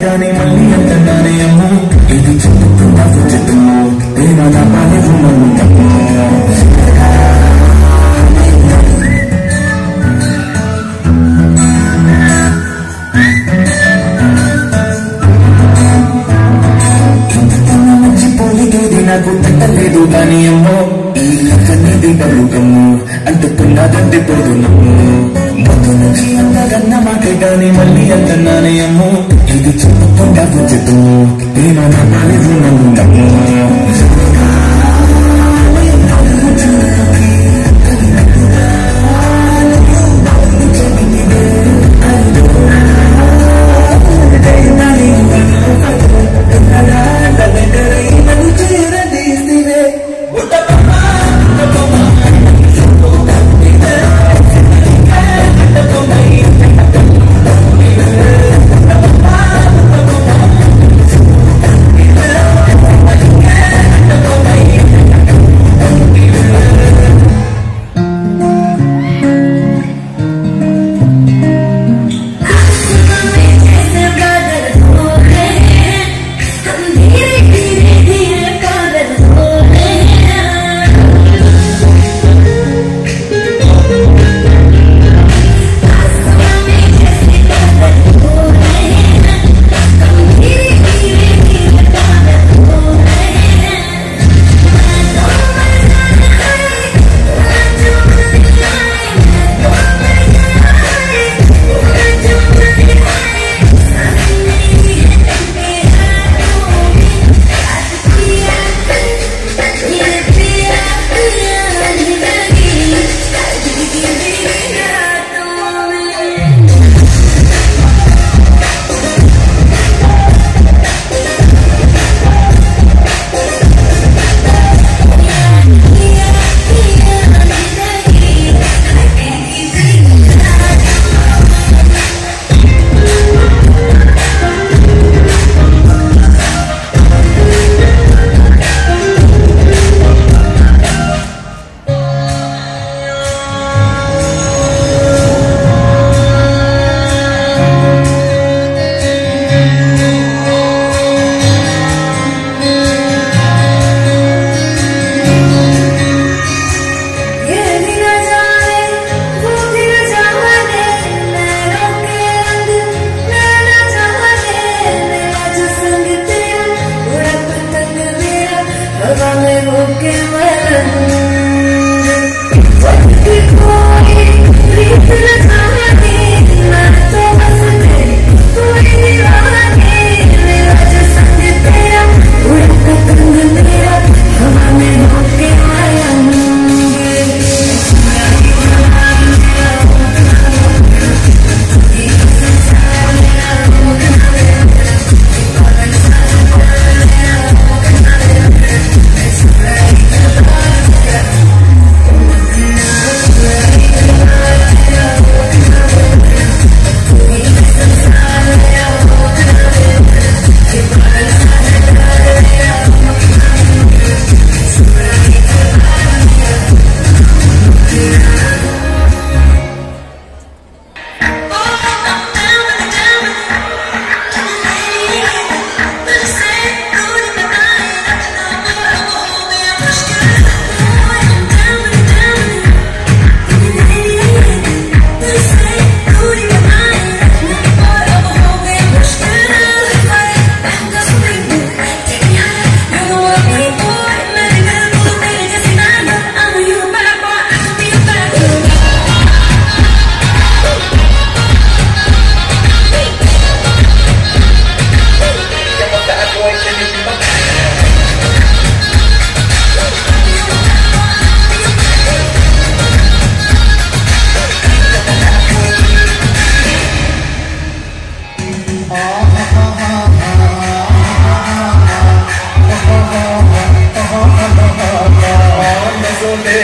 మాటగానే మళ్ళీ అంటున్నానే అమ్మో ఇది చెప్పుకున్నావు చెప్పు ప్రేమ నా పని ఉన్నము మర్చిపోయేది నాకు తట్టలేదు కానీ అమ్మో ఈ లక్కనేది బలుగమ్ము అంటుకున్నదంటే పోదు నమ్ము మొదటి నుంచి అంతగన్న మాట కానీ మళ్ళీ అంటున్నానే అమ్మో ఇది చెప్పుకుండా చెప్పు ప్రేమ నా పని నన్ను నమ్ము जैसे बादल हो गए हैं हम धीरे धीरे धीरे पागल हो गए हैं आसमां में जैसे बादल हो गए हैं हम धीरे धीरे धीरे पागल हो गए हैं मैं तो मर जाना है मैं जो मर जाए मैं तो मर जाना है मैं जो मर जाए सांस मेरी है तेरे हाथों में आज पिया ये पिया पिया जिंदगी जिंदगी मेरी रातों में पिया पिया जिंदगी जिंदगी ये भी न जाने वो भी न जाने नैनों के रंग नैना जाने मेरा जो संग तेरा उड़ा पतंग मेरा हवा में होके मरंग वक्त की कोई रीत न जाने मैं तो बस तेरी कोई दीवानी मेरा जो संग तेरा उड़ा पतंग मेरा हवा में होके मरंग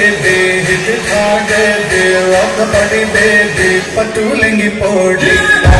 పట్టులెంగి పోడి